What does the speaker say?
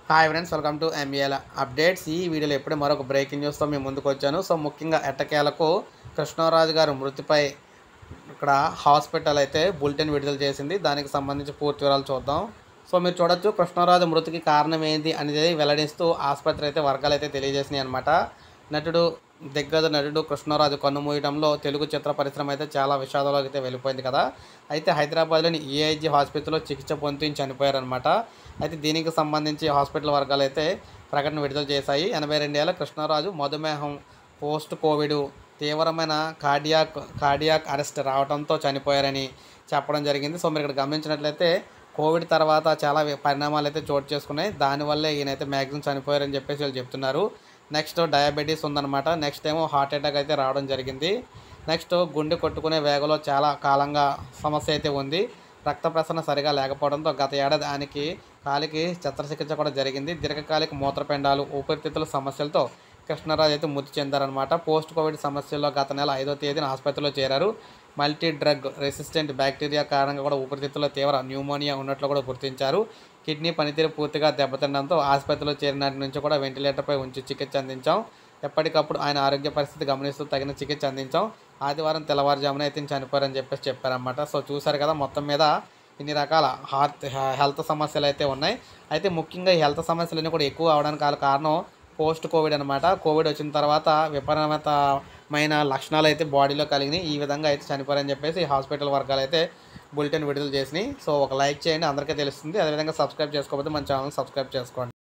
hi friends welcome to MBL updates ఈ వీడియోలో ఎప్పుడే మరొక బ్రేకింగ్ న్యూస్తో మేము ముందుకు వచ్చాను సో ముఖ్యంగా ఎట్టకేలకు కృష్ణరాజు గారు మృతిపై ఇక్కడ హాస్పిటల్ అయితే బులెటిన్ విడుదల చేసింది దానికి సంబంధించి పూర్తి వివరాలు చూద్దాం సో మీరు చూడొచ్చు కృష్ణరాజు మృతికి కారణం ఏంటి అనేది వెల్లడిస్తూ ఆసుపత్రి అయితే వర్గాలు అయితే తెలియజేసినాయి అనమాట నటుడు దిగ్గజ నటుడు కృష్ణరాజు కన్నుమూయడంలో తెలుగు చిత్ర పరిశ్రమ అయితే చాలా విషాదంలోకి అయితే వెళ్ళిపోయింది కదా అయితే హైదరాబాద్లోని ఈఐజీ హాస్పిటల్లో చికిత్స పొంది చనిపోయారనమాట అయితే దీనికి సంబంధించి హాస్పిటల్ వర్గాలు అయితే ప్రకటన విడుదల చేశాయి ఎనభై రెండేళ్ల కృష్ణరాజు మధుమేహం పోస్ట్ కోవిడ్ తీవ్రమైన కార్డియాక్ కార్డియాక్ అరెస్ట్ రావడంతో చనిపోయారని చెప్పడం జరిగింది సో మీరు ఇక్కడ గమనించినట్లయితే కోవిడ్ తర్వాత చాలా వి- పరిణామాలు అయితే చోటు చేసుకున్నాయి దానివల్లే ఈయనైతే మ్యాక్సిమం చనిపోయారని చెప్పేసి వీళ్ళు చెప్తున్నారు నెక్స్ట్ డయాబెటీస్ ఉందన్నమాట నెక్స్ట్ ఏమో హార్ట్ అటాక్ అయితే రావడం జరిగింది నెక్స్ట్ గుండె కొట్టుకునే వేగంలో చాలా కాలంగా సమస్య అయితే ఉంది రక్త ప్రసరణ సరిగా లేకపోవడంతో గత ఏడాది ఆయనకి కాలికి శస్త్రచికిత్స కూడా జరిగింది దీర్ఘకాలిక మూత్రపిండాలు ఊపిరితిత్తుల సమస్యలతో కృష్ణరాజు అయితే మృతి చెందారనమాట పోస్ట్ కోవిడ్ సమస్యల్లో గత నెల ఐదో తేదీన ఆసుపత్రిలో చేరారు మల్టీ డ్రగ్ రెసిస్టెంట్ బ్యాక్టీరియా కారణంగా కూడా ఊపిరితిత్తుల్లో తీవ్ర న్యూమోనియా ఉన్నట్లు కూడా గుర్తించారు కిడ్నీ పనితీరు పూర్తిగా దెబ్బతినడంతో ఆసుపత్రిలో చేరినాటి నుంచి కూడా వెంటిలేటర్పై ఉంచి చికిత్స అందించాం ఎప్పటికప్పుడు ఆయన ఆరోగ్య పరిస్థితి గమనిస్తూ తగిన చికిత్స అందించాం ఆదివారం తెల్లవారుజామున అయితే ఈయన చనిపోయారని చెప్పేసి చెప్పారన్నమాట సో చూసారు కదా మొత్తం మీద ఇన్ని రకాల హార్ట్ హెల్త్ సమస్యలు అయితే ఉన్నాయి అయితే ముఖ్యంగా ఈ హెల్త్ సమస్యలన్నీ కూడా ఎక్కువ అవడానికి గల కారణం పోస్ట్ కోవిడ్ అనమాట కోవిడ్ వచ్చిన తర్వాత విపరీతమైన లక్షణాలు అయితే బాడీలో కలిగినాయి ఈ విధంగా అయితే చనిపోయారని చెప్పేసి హాస్పిటల్ వర్గాలు అయితే బులెటిన్ విడుదల చేసినాయి సో ఒక లైక్ చేయండి అందరికీ తెలుస్తుంది అదేవిధంగా సబ్స్క్రైబ్ చేసుకోకపోతే మన ఛానల్ సబ్స్క్రైబ్ చేసుకోండి